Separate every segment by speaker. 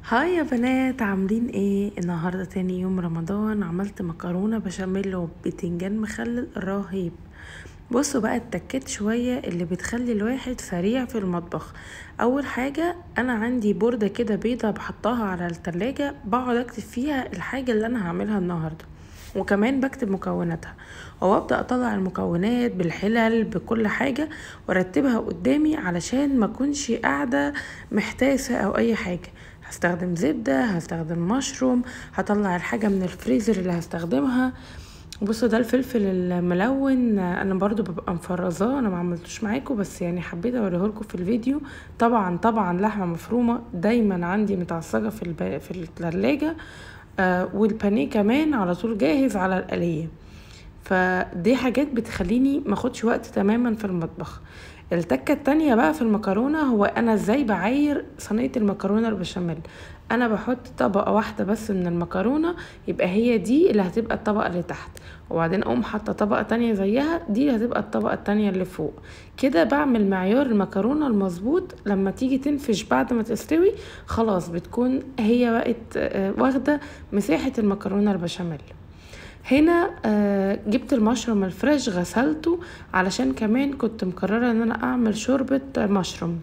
Speaker 1: هاي يا بنات عاملين ايه النهارده تاني يوم رمضان عملت مكرونه بشاميل وبتنجان مخلل رهيب بصوا بقى التكات شويه اللي بتخلي الواحد سريع في المطبخ اول حاجه انا عندي بورده كده بيضه بحطها على التلاجة بقعد اكتب فيها الحاجه اللي انا هعملها النهارده وكمان بكتب مكوناتها وابدا اطلع المكونات بالحلل بكل حاجه وارتبها قدامي علشان ما اكونش قاعده محتاسه او اي حاجه هستخدم زبدة هستخدم مشروم هطلع الحاجة من الفريزر اللي هستخدمها بصوا ده الفلفل الملون انا برضو ببقى مفرزاه انا ما عملتوش معاكم بس يعني حبيت اوريه لكم في الفيديو طبعا طبعا لحمه مفرومه دايما عندي متعصجه في الب... في الثلاجه آه والبانيه كمان على طول جاهز على القليه فدي حاجات بتخليني ما اخدش وقت تماما في المطبخ التكة التانية بقى في المكرونة هو انا ازاي بعاير صينية المكرونة البشاميل انا بحط طبقة واحدة بس من المكرونة يبقى هي دي اللي هتبقى الطبقة اللي تحت وبعدين اقوم حاطة طبقة تانية زيها دي هتبقى الطبقة التانية اللي فوق كده بعمل معيار المكرونة المظبوط لما تيجي تنفش بعد ما تستوي خلاص بتكون هي بقت واخدة مساحة المكرونة البشاميل هنا آه جبت المشروم الفريش غسلته علشان كمان كنت مقررة ان انا اعمل شوربة مشروم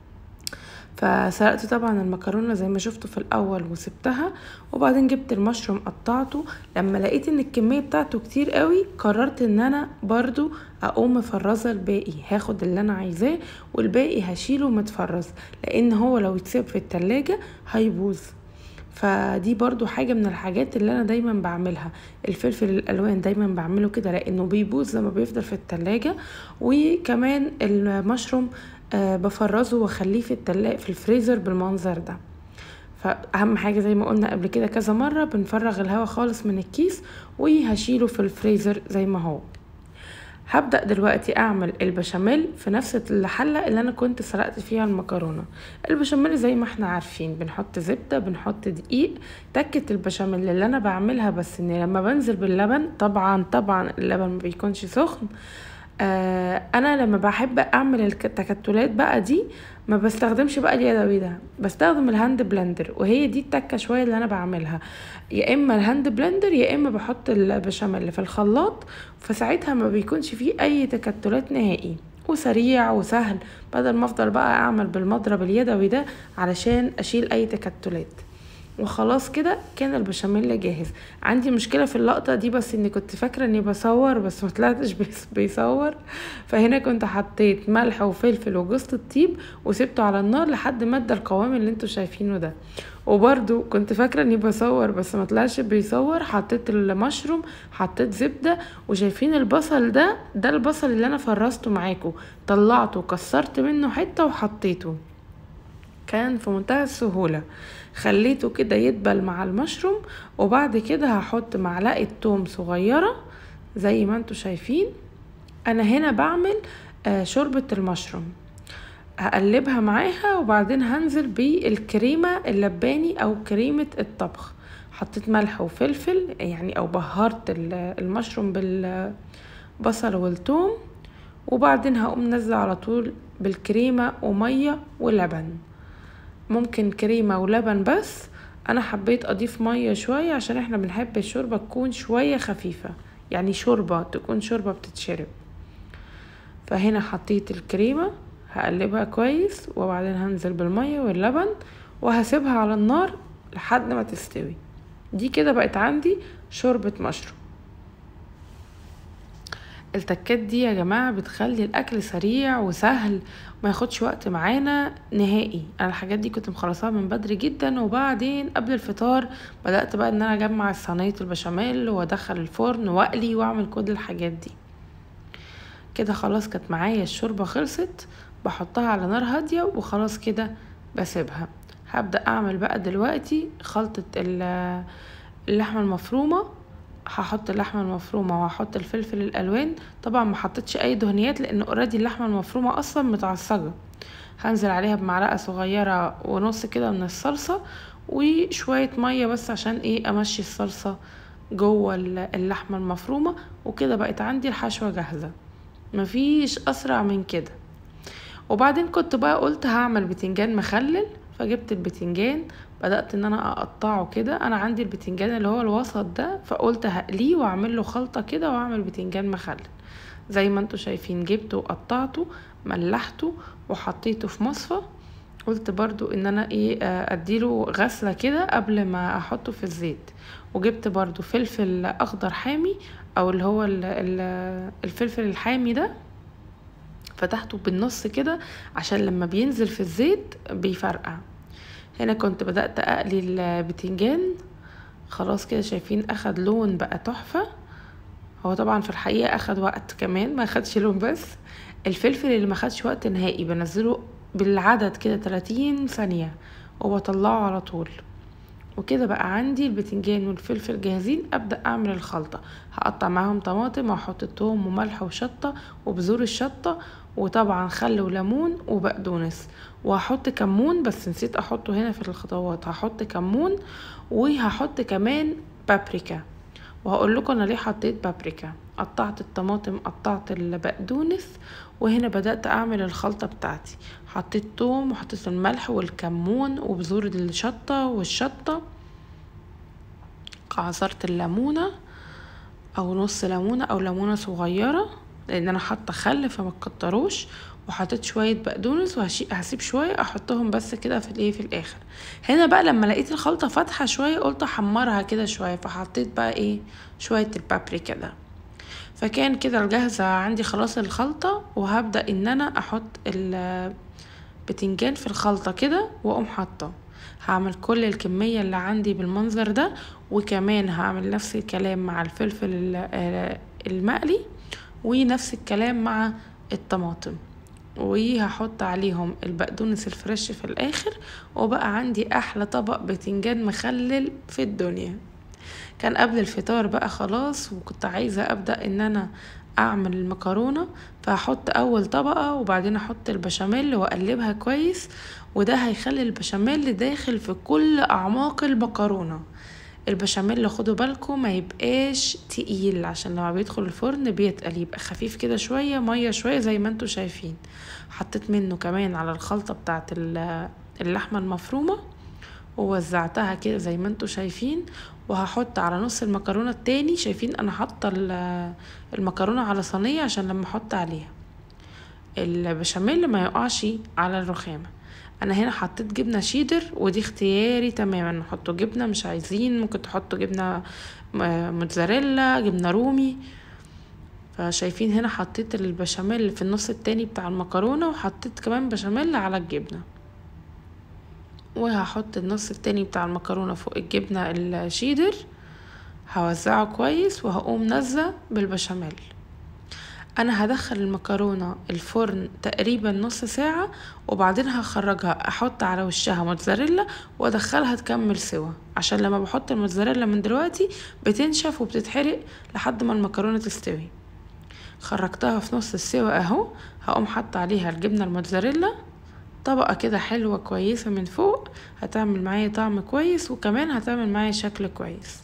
Speaker 1: فسلقت طبعا المكرونه زي ما شفتوا في الاول وسبتها وبعدين جبت المشروم قطعته لما لقيت ان الكميه بتاعته كتير قوي قررت ان انا برضو اقوم مفرزه الباقي هاخد اللي انا عايزاه والباقي هشيله متفرز لان هو لو يتسيب في التلاجة هيبوظ فدي برضو حاجة من الحاجات اللي أنا دايما بعملها الفلفل الألوان دايما بعمله كده لأنه بيبوظ لما بيفضل في التلاجة وكمان المشروم أه بفرزه واخليه في التلاجة في الفريزر بالمنظر ده فأهم حاجة زي ما قلنا قبل كده كذا مرة بنفرغ الهواء خالص من الكيس وهشيله في الفريزر زي ما هو هبدأ دلوقتي أعمل البشاميل في نفس الحلة اللي أنا كنت سلقت فيها المكرونة البشاميل زي ما احنا عارفين بنحط زبدة بنحط دقيق تكة البشاميل اللي أنا بعملها بس إن لما بنزل باللبن طبعا طبعا اللبن ما بيكونش سخن آه انا لما بحب اعمل التكتلات بقى دي ما بستخدمش بقى اليدوي ده بستخدم الهاند بلندر وهي دي التكه شويه اللي انا بعملها يا اما الهاند بلندر يا اما بحط البشاميل في الخلاط فساعتها ما بيكونش فيه اي تكتلات نهائي وسريع وسهل بدل ما افضل بقى اعمل بالمضرب اليدوي ده علشان اشيل اي تكتلات وخلاص كده كان البشاميل جاهز عندي مشكله في اللقطه دي بس اني كنت فاكره اني بصور بس ما طلعتش بيصور فهنا كنت حطيت ملح وفلفل وجوز الطيب وسبته على النار لحد ما ادى القوام اللي انتوا شايفينه ده وبرده كنت فاكره اني بصور بس ما طلعش بيصور حطيت المشروم حطيت زبده وشايفين البصل ده ده البصل اللي انا فرزته معاكم طلعته وكسرت منه حته وحطيته كان في منتهى السهولة خليته كده يدبل مع المشروم وبعد كده هحط معلقة توم صغيرة زي ما انتوا شايفين انا هنا بعمل آه شوربة المشروم هقلبها معاها وبعدين هنزل بالكريمة اللباني او كريمة الطبخ حطيت ملح وفلفل يعني او بهرت المشروم بالبصل والثوم وبعدين هقوم نزل على طول بالكريمة ومية ولبن ممكن كريمة ولبن بس انا حبيت اضيف مية شوية عشان احنا بنحب الشوربة تكون شوية خفيفة يعني شوربة تكون شوربة بتتشرب فهنا حطيت الكريمة هقلبها كويس وبعدين هنزل بالمية واللبن وهسيبها على النار لحد ما تستوي دي كده بقت عندي شوربة مشروم التكات دي يا جماعة بتخلي الأكل سريع وسهل ما ياخدش وقت معانا نهائي أنا الحاجات دي كنت مخلصاها من بدري جدا وبعدين قبل الفطار بدأت بقى إن أنا أجمع صينية البشاميل وأدخل الفرن وأقلي وأعمل كل الحاجات دي كده خلاص كانت معايا الشوربة خلصت بحطها على نار هادية وخلاص كده بسيبها هبدأ أعمل بقى دلوقتي خلطة اللحمة المفرومة هحط اللحمه المفرومه وهحط الفلفل الالوان طبعا ما حطيتش اي دهنيات لان اوريدي اللحمه المفرومه اصلا متعصجه هنزل عليها بمعلقه صغيره ونص كده من الصلصه وشويه ميه بس عشان ايه امشي الصلصه جوه اللحمه المفرومه وكده بقت عندي الحشوه جاهزه مفيش اسرع من كده وبعدين كنت بقى قلت هعمل بتنجان مخلل فجبت البتنجان بدأت ان انا اقطعه كده انا عندي البتنجان اللي هو الوسط ده فقلت هقليه واعمل له خلطة كده واعمل بتنجان مخلل زي ما انتوا شايفين جبته وقطعته ملحته وحطيته في مصفى قلت برضو ان انا ايه اديله غسلة كده قبل ما احطه في الزيت وجبت برضو فلفل اخضر حامي او اللي هو الفلفل الحامي ده فتحته بالنص كده عشان لما بينزل في الزيت بيفرقع هنا كنت بدأت اقلي البتنجان خلاص كده شايفين اخد لون بقى تحفة هو طبعا في الحقيقة اخد وقت كمان ما اخدش لون بس الفلفل اللي ما خدش وقت نهائي بنزله بالعدد كده 30 ثانية وبطلعه على طول وكده بقى عندي البتنجان والفلفل جاهزين ابدا اعمل الخلطه هقطع معاهم طماطم واحط توم وملح وشطه وبذور الشطه وطبعا خل وليمون وبقدونس وهحط كمون بس نسيت احطه هنا في الخطوات هحط كمون وهحط كمان بابريكا وهقول لكم انا ليه حطيت بابريكا قطعت الطماطم قطعت البقدونس وهنا بدأت أعمل الخلطة بتاعتي حطيت توم وحطيت الملح والكمون وبذور الشطة والشطة عصرت الليمونة أو نص ليمونة أو ليمونة صغيرة لأن أنا حاطة خل فما تكتروش وحطيت شوية بقدونس وهسيب شوية احطهم بس كده في الايه في الاخر هنا بقى لما لقيت الخلطة فاتحة شوية قلت احمرها كده شوية فحطيت بقى ايه شوية البابريكا ده فكان كده الجاهزة عندي خلاص الخلطة وهبدأ ان انا احط البتنجان في الخلطة كده واقوم حاطة هعمل كل الكمية اللي عندي بالمنظر ده وكمان هعمل نفس الكلام مع الفلفل المقلي ونفس الكلام مع الطماطم وهحط عليهم البقدونس الفريش في الاخر وبقى عندي احلى طبق بتنجان مخلل في الدنيا كان قبل الفطار بقى خلاص وكنت عايزة ابدأ ان انا اعمل المكرونة فهحط اول طبقة وبعدين احط البشاميل واقلبها كويس وده هيخلي البشاميل داخل في كل اعماق المكرونة البشاميل خدوا بالكم ما يبقاش تقيل عشان لما بيدخل الفرن بيتقل يبقى خفيف كده شوية مية شوية زي ما انتوا شايفين حطيت منه كمان على الخلطة بتاعت اللحمة المفرومة ووزعتها كده زي ما انتوا شايفين وهحط على نص المكرونة التاني شايفين انا حاطة المكرونة على صينية عشان لما احط عليها البشاميل ما يقعش على الرخامة انا هنا حطيت جبنة شيدر ودي اختياري تماما نحطوا جبنة مش عايزين ممكن تحطوا جبنة موتزاريلا جبنة رومي فشايفين هنا حطيت البشاميل في النص التاني بتاع المكرونة وحطيت كمان بشاميل على الجبنة وهحط النص التاني بتاع المكرونة فوق الجبنة الشيدر هوزعه كويس وهقوم نزة بالبشاميل انا هدخل المكرونة الفرن تقريبا نص ساعة وبعدين هخرجها احط على وشها موتزاريلا وادخلها تكمل سوا عشان لما بحط الموتزاريلا من دلوقتي بتنشف وبتتحرق لحد ما المكرونة تستوي خرجتها في نص السوا اهو هقوم حاطة عليها الجبنة الموتزاريلا طبقة كده حلوة كويسة من فوق هتعمل معايا طعم كويس وكمان هتعمل معايا شكل كويس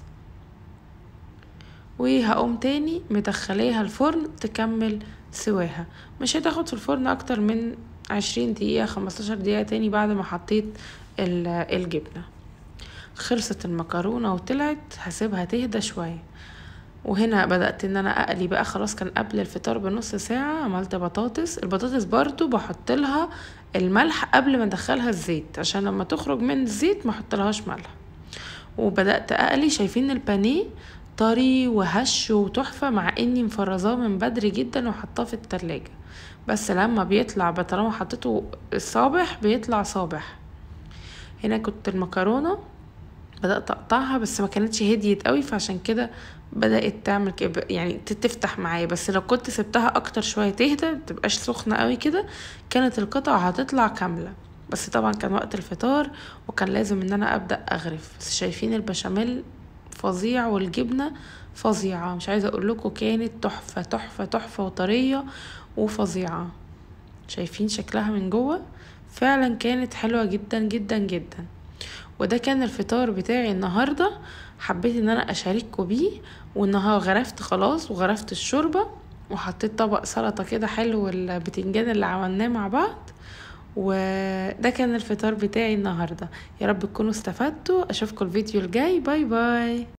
Speaker 1: وهقوم تاني مدخلاها الفرن تكمل سواها مش هتاخد في الفرن اكتر من عشرين دقيقة خمستاشر دقيقة تاني بعد ما حطيت الجبنة خلصت المكرونة وطلعت هسيبها تهدى شوية وهنا بدأت ان انا اقلي بقى خلاص كان قبل الفطار بنص ساعة عملت بطاطس البطاطس برضو بحط لها الملح قبل ما ادخلها الزيت عشان لما تخرج من الزيت ما احطلهاش ملح وبدأت اقلي شايفين البانيه طري وهش وتحفة مع اني مفرزاه من بدري جدا وحطاه في التلاجة بس لما بيطلع طالما حطيته الصابح بيطلع صابح هنا كنت المكرونة بدأت اقطعها بس ما كانتش هديت قوي فعشان كده بدأت تعمل كده يعني تفتح معايا بس لو كنت سبتها اكتر شوية تهدى متبقاش سخنة قوي كده كانت القطعة هتطلع كاملة بس طبعا كان وقت الفطار وكان لازم ان انا ابدأ اغرف بس شايفين البشاميل فظيع والجبنة فظيعة مش عايزة اقول لكم كانت تحفة تحفة تحفة وطرية وفظيعة شايفين شكلها من جوه فعلا كانت حلوة جدا جدا جدا وده كان الفطار بتاعي النهاردة حبيت ان انا اشارككم بيه والنهار غرفت خلاص وغرفت الشوربة وحطيت طبق سلطة كده حلو البتنجان اللي عملناه مع بعض وده كان الفطار بتاعي النهارده يا رب تكونوا استفدتوا اشوفكم الفيديو الجاي باي باي